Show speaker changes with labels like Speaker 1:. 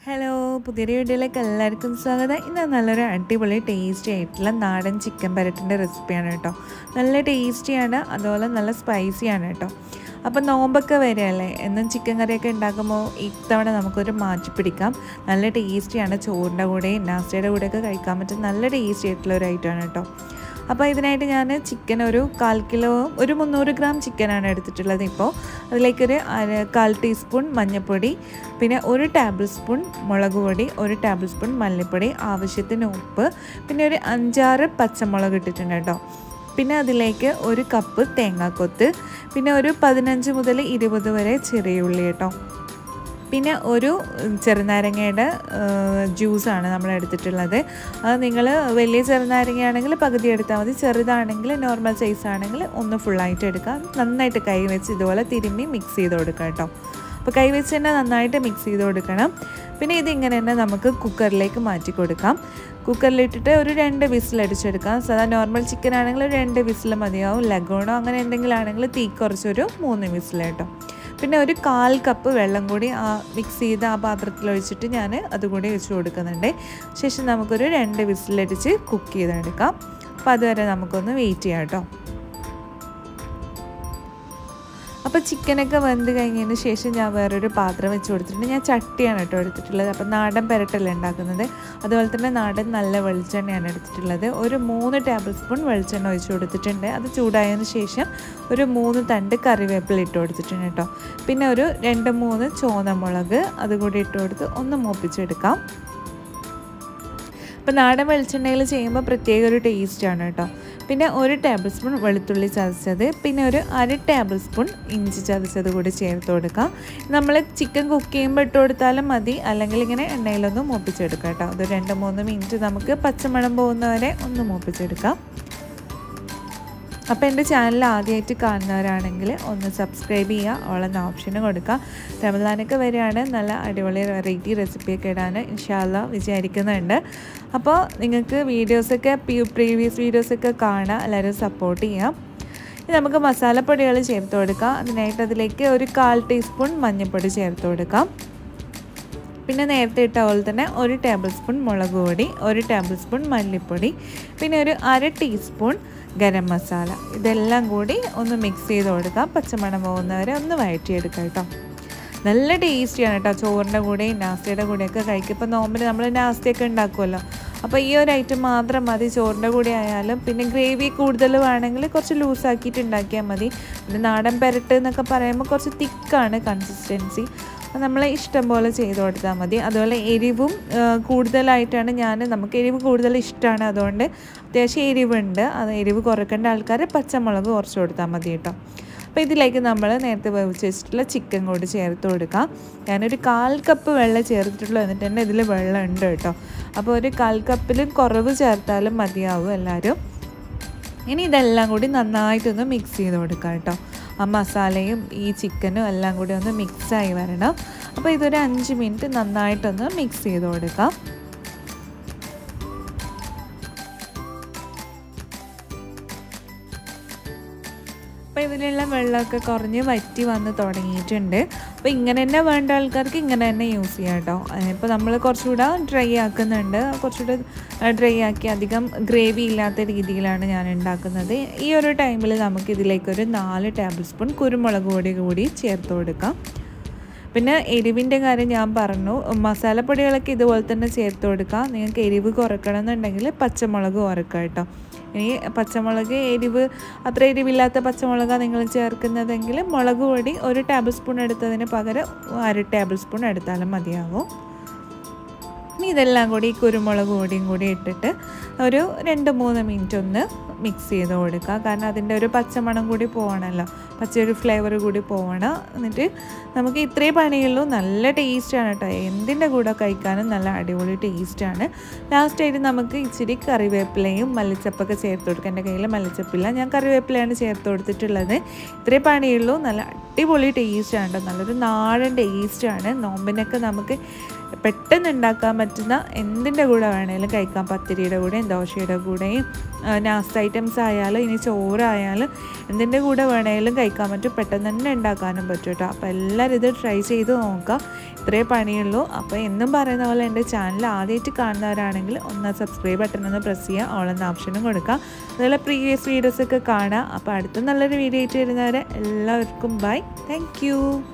Speaker 1: hello പുതിയൊരു വീഡിയോയിലേക്ക് എല്ലാവർക്കും സ്വാഗതം ഇന്ന് നല്ലൊരു അടിപൊളി ടേസ്റ്റി ആയിട്ടുള്ള നാടൻ ചിക്കൻ പരട്ടിൻ്റെ റെസിപ്പിയാണ് കേട്ടോ നല്ല ടേസ്റ്റിയാണ് അതുപോലെ നല്ല സ്പൈസിയാണ് കേട്ടോ അപ്പം നോമ്പൊക്കെ വരികയല്ലേ എന്നും ചിക്കൻ കറിയൊക്കെ ഉണ്ടാക്കുമ്പോൾ ഇത്തവണ നമുക്കൊരു മാറ്റി പിടിക്കാം നല്ല ടേസ്റ്റിയാണ് ചോറിൻ്റെ കൂടെയും നാസ്തയുടെ കൂടെയൊക്കെ കഴിക്കാൻ പറ്റും നല്ല ടേസ്റ്റി ആയിട്ടുള്ള ഒരു ഐറ്റമാണ് കേട്ടോ അപ്പോൾ ഇതിനായിട്ട് ഞാൻ ചിക്കൻ ഒരു കാൽ കിലോ ഒരു മുന്നൂറ് ഗ്രാം ചിക്കനാണ് എടുത്തിട്ടുള്ളത് ഇപ്പോൾ അതിലേക്കൊരു അര കാൽ ടീസ്പൂൺ മഞ്ഞൾപ്പൊടി പിന്നെ ഒരു ടേബിൾ സ്പൂൺ മുളക് പൊടി ഒരു ടേബിൾ സ്പൂൺ മല്ലിപ്പൊടി ആവശ്യത്തിന് ഉപ്പ് പിന്നെ ഒരു അഞ്ചാറ് പച്ചമുളക് ഇട്ടിട്ടുണ്ട് കേട്ടോ പിന്നെ അതിലേക്ക് ഒരു കപ്പ് തേങ്ങാക്കൊത്ത് പിന്നെ ഒരു പതിനഞ്ച് മുതൽ ഇരുപത് വരെ ചെറിയ ഉള്ളി കേട്ടോ പിന്നെ ഒരു ചെറുനാരങ്ങയുടെ ജ്യൂസാണ് നമ്മൾ എടുത്തിട്ടുള്ളത് അത് നിങ്ങൾ വലിയ ചെറുനാരങ്ങയാണെങ്കിൽ പകുതി എടുത്താൽ മതി ചെറുതാണെങ്കിൽ നോർമൽ സൈസ് ആണെങ്കിൽ ഒന്ന് ഫുള്ളായിട്ട് എടുക്കാം നന്നായിട്ട് കൈ വെച്ച് ഇതുപോലെ തിരുമ്മി മിക്സ് ചെയ്ത് കൊടുക്കാം കേട്ടോ അപ്പോൾ കൈ വെച്ച് തന്നെ നന്നായിട്ട് മിക്സ് ചെയ്ത് കൊടുക്കണം പിന്നെ ഇതിങ്ങനെ തന്നെ നമുക്ക് കുക്കറിലേക്ക് മാറ്റി കൊടുക്കാം കുക്കറിലിട്ടിട്ട് ഒരു രണ്ട് വിസിൽ അടിച്ചെടുക്കാം സാധാ നോർമൽ ചിക്കൻ ആണെങ്കിൽ ഒരു രണ്ട് വിസിൽ മതിയാവും ലഗോണോ അങ്ങനെ എന്തെങ്കിലും ആണെങ്കിൽ തീ കുറച്ചൊരു മൂന്ന് വിസിൽ കേട്ടോ പിന്നെ ഒരു കാൽ കപ്പ് വെള്ളം കൂടി ആ മിക്സ് ചെയ്ത് ആ പാത്രത്തിൽ ഒഴിച്ചിട്ട് ഞാൻ അതുകൂടി വെച്ച് കൊടുക്കുന്നുണ്ട് ശേഷം നമുക്കൊരു രണ്ട് വിസിലടിച്ച് കുക്ക് ചെയ്തെടുക്കാം അപ്പോൾ അതുവരെ നമുക്കൊന്ന് വെയിറ്റ് ചെയ്യാം കേട്ടോ അപ്പോൾ ചിക്കനൊക്കെ വെന്ത് കഴിഞ്ഞതിന് ശേഷം ഞാൻ വേറൊരു പാത്രം വെച്ച് കൊടുത്തിട്ടുണ്ട് ഞാൻ ചട്ടിയാണ് കേട്ടോ എടുത്തിട്ടുള്ളത് അപ്പോൾ നാടൻ പെരട്ടല്ല ഉണ്ടാക്കുന്നത് അതുപോലെ തന്നെ നാടൻ നല്ല വെളിച്ചെണ്ണയാണ് എടുത്തിട്ടുള്ളത് ഒരു മൂന്ന് ടേബിൾ സ്പൂൺ വെളിച്ചെണ്ണ ഒഴിച്ച് കൊടുത്തിട്ടുണ്ട് അത് ചൂടായതിന് ശേഷം ഒരു മൂന്ന് തണ്ട് കറിവേപ്പില ഇട്ട് കൊടുത്തിട്ടുണ്ട് കേട്ടോ പിന്നെ ഒരു രണ്ട് മൂന്ന് ചോന്നമുളക് അതുകൂടി ഇട്ട് കൊടുത്ത് ഒന്ന് മൂപ്പിച്ചെടുക്കാം അപ്പോൾ നാടൻ വെളിച്ചെണ്ണയിൽ ചെയ്യുമ്പോൾ പ്രത്യേക ഒരു ടേസ്റ്റാണ് കേട്ടോ പിന്നെ ഒരു ടേബിൾ സ്പൂൺ വെളുത്തുള്ളി ചതച്ചത് പിന്നെ ഒരു അര ടേബിൾ സ്പൂൺ ഇഞ്ചി ചതച്ചത് കൂടി ചേർത്ത് കൊടുക്കാം നമ്മൾ ചിക്കൻ കുക്ക് ചെയ്യുമ്പോൾ ഇട്ട് കൊടുത്താലും മതി അല്ലെങ്കിൽ ഇങ്ങനെ എണ്ണയിലൊന്ന് മൂപ്പിച്ചെടുക്കാം കേട്ടോ അത് രണ്ട് മൂന്ന് മിനിറ്റ് നമുക്ക് പച്ചമണം പോകുന്നവരെ ഒന്ന് മൂപ്പിച്ചെടുക്കാം അപ്പോൾ എൻ്റെ ചാനൽ ആദ്യമായിട്ട് കാണുന്നവരാണെങ്കിൽ ഒന്ന് സബ്സ്ക്രൈബ് ചെയ്യുക ഓളെന്ന ഓപ്ഷന് കൊടുക്കുക റമദാനൊക്കെ വരികയാണ് നല്ല അടിപൊളി വെറൈറ്റി റെസിപ്പിയൊക്കെ ഇടാൻ ഇൻഷാല്ല വിചാരിക്കുന്നുണ്ട് അപ്പോൾ നിങ്ങൾക്ക് വീഡിയോസൊക്കെ പ്രീവിയസ് വീഡിയോസൊക്കെ കാണാം എല്ലാവരും സപ്പോർട്ട് ചെയ്യാം ഇനി നമുക്ക് മസാലപ്പൊടികൾ ചേർത്ത് കൊടുക്കാം അതിനായിട്ട് അതിലേക്ക് ഒരു കാൽ ടീസ്പൂൺ മഞ്ഞൾപ്പൊടി ചേർത്ത് കൊടുക്കാം പിന്നെ നേരത്തെ ഇട്ട പോലെ തന്നെ ഒരു ടേബിൾ സ്പൂൺ മുളക് പൊടി ഒരു ടേബിൾ സ്പൂൺ മല്ലിപ്പൊടി പിന്നെ ഒരു അര ടീസ്പൂൺ ഗരം മസാല ഇതെല്ലാം കൂടി ഒന്ന് മിക്സ് ചെയ്ത് കൊടുക്കാം പച്ചമണം പോകുന്നവരെ ഒന്ന് വഴറ്റിയെടുക്കാം കേട്ടോ നല്ല ടേസ്റ്റിയാണ് കേട്ടോ ചോറിൻ്റെ കൂടെയും നാസ്തയുടെ കൂടെയൊക്കെ കഴിക്കും ഇപ്പോൾ നോമ്പിൽ നമ്മൾ നാസ്തയൊക്കെ ഉണ്ടാക്കുമല്ലോ അപ്പോൾ ഈ ഒരു ഐറ്റം മാത്രം മതി ചോറിൻ്റെ കൂടെ ആയാലും പിന്നെ ഗ്രേവി കൂടുതൽ വേണമെങ്കിൽ കുറച്ച് ലൂസാക്കിയിട്ട് ഉണ്ടാക്കിയാൽ മതി പിന്നെ നാടൻ പെരട്ട് എന്നൊക്കെ പറയുമ്പോൾ കുറച്ച് തിക്കാണ് കൺസിസ്റ്റൻസി നമ്മൾ ഇഷ്ടം പോലെ ചെയ്ത് കൊടുത്താൽ മതി അതുപോലെ എരിവും കൂടുതലായിട്ടാണ് ഞാൻ നമുക്ക് എരിവ് കൂടുതൽ ഇഷ്ടമാണ് അതുകൊണ്ട് അത്യാവശ്യം എരിവുണ്ട് അത് എരിവ് കുറയ്ക്കേണ്ട ആൾക്കാർ പച്ചമുളക് കുറച്ച് കൊടുത്താൽ മതി കേട്ടോ അപ്പോൾ ഇതിലേക്ക് നമ്മൾ നേരത്തെ വേവിച്ച് വെച്ചിട്ടുള്ള ചിക്കൻ കൂടി ചേർത്ത് കൊടുക്കാം ഞാനൊരു കാൽ കപ്പ് വെള്ളം ചേർത്തിട്ടുള്ളൂ എന്നിട്ട് തന്നെ ഇതിൽ വെള്ളം ഉണ്ട് കേട്ടോ അപ്പോൾ ഒരു കാൽ കപ്പിലും കുറവ് ചേർത്താലും മതിയാവും എല്ലാവരും ഇനി ഇതെല്ലാം കൂടി നന്നായിട്ടൊന്ന് മിക്സ് ചെയ്ത് കൊടുക്കാം കേട്ടോ ആ മസാലയും ഈ ചിക്കനും എല്ലാം കൂടി ഒന്ന് മിക്സായി വരണം അപ്പോൾ ഇതൊരു അഞ്ച് മിനിറ്റ് നന്നായിട്ടൊന്ന് മിക്സ് ചെയ്ത് കൊടുക്കാം അപ്പോൾ ഇതിലുള്ള വെള്ളമൊക്കെ കുറഞ്ഞ് വറ്റി വന്ന് തുടങ്ങിയിട്ടുണ്ട് അപ്പോൾ ഇങ്ങനെ തന്നെ വേണ്ട ആൾക്കാർക്ക് ഇങ്ങനെ തന്നെ യൂസ് ചെയ്യാം കേട്ടോ ഇപ്പോൾ നമ്മൾ കുറച്ചുകൂടെ ഡ്രൈ ആക്കുന്നുണ്ട് കുറച്ചുകൂടെ ഡ്രൈ ആക്കി അധികം ഗ്രേവി ഇല്ലാത്ത രീതിയിലാണ് ഞാൻ ഉണ്ടാക്കുന്നത് ഈ ഒരു ടൈമിൽ നമുക്ക് ഇതിലേക്കൊരു നാല് ടേബിൾ സ്പൂൺ കുരുമുളക് പൊടി കൂടി ചേർത്ത് കൊടുക്കാം പിന്നെ എരിവിൻ്റെ കാര്യം ഞാൻ പറഞ്ഞു മസാലപ്പൊടികളൊക്കെ ഇതുപോലെ തന്നെ ചേർത്ത് കൊടുക്കാം നിങ്ങൾക്ക് എരിവ് കുറക്കണം എന്നുണ്ടെങ്കിൽ പച്ചമുളക് കുറക്കുക കേട്ടോ ഇനി പച്ചമുളക് എരിവ് അത്ര എരിവില്ലാത്ത പച്ചമുളകാണ് നിങ്ങൾ ചേർക്കുന്നതെങ്കിൽ മുളക് പൊടി ഒരു ടേബിൾ സ്പൂൺ എടുത്തതിന് പകരം അര ടേബിൾ സ്പൂൺ എടുത്താലും മതിയാവും ഇനി ഇതെല്ലാം കൂടി ഈ കുരുമുളക് പൊടിയും കൂടി ഇട്ടിട്ട് ഒരു രണ്ട് മൂന്ന് മിനിറ്റ് ഒന്ന് മിക്സ് ചെയ്ത് കൊടുക്കുക കാരണം അതിൻ്റെ ഒരു പച്ചമണം കൂടി പോകണമല്ലോ പച്ചയൊരു ഫ്ലേവർ കൂടി പോകണം എന്നിട്ട് നമുക്ക് ഇത്രേ പണിയുള്ളൂ നല്ല ടേസ്റ്റാണ് കേട്ടോ എന്തിൻ്റെ കൂടെ കഴിക്കാനും നല്ല അടിപൊളി ടേസ്റ്റാണ് ലാസ്റ്റായിട്ട് നമുക്ക് ഇച്ചിരി കറിവേപ്പിലയും മല്ലിച്ചപ്പൊക്കെ ചേർത്ത് കൊടുക്കുക എൻ്റെ കയ്യിൽ മല്ലിച്ചപ്പില്ല ഞാൻ കറിവേപ്പിലയാണ് ചേർത്ത് കൊടുത്തിട്ടുള്ളത് ഇത്രേ പണിയുള്ളൂ നല്ല അടിപൊളി ടേസ്റ്റാണ് കേട്ടോ നല്ലൊരു നാടൻ ടേസ്റ്റാണ് നോമ്പിനൊക്കെ നമുക്ക് പെട്ടെന്ന് ഉണ്ടാക്കാൻ പറ്റുന്ന എന്തിൻ്റെ കൂടെ വേണേലും കഴിക്കാം പത്തിരിയുടെ കൂടെയും ദോശയുടെ കൂടെയും നാസ്റ്റ് ഐറ്റംസ് ആയാലും ഇനി ചോറായാലും എന്തിൻ്റെ കൂടെ വേണേലും കഴിക്കാം കഴിക്കാൻ പറ്റും പെട്ടെന്ന് തന്നെ ഉണ്ടാക്കാനും പറ്റും കേട്ടോ അപ്പോൾ എല്ലാവരും ഇത് ട്രൈ ചെയ്ത് നോക്കുക ഇത്രേ പണിയുള്ളൂ അപ്പോൾ എന്നും പറയുന്ന പോലെ എൻ്റെ ചാനൽ ആദ്യമായിട്ട് കാണുന്നവരാണെങ്കിൽ ഒന്ന് സബ്സ്ക്രൈബ് ബട്ടൺ ഒന്ന് പ്രസ് ചെയ്യുക ഓളെന്ന ഓപ്ഷനും കൊടുക്കുക അതുപോലെ പ്രീവിയസ് വീഡിയോസൊക്കെ കാണുക അപ്പോൾ അടുത്ത നല്ലൊരു വീഡിയോ ആയിട്ട് വരുന്നവരെ എല്ലാവർക്കും ബൈ താങ്ക്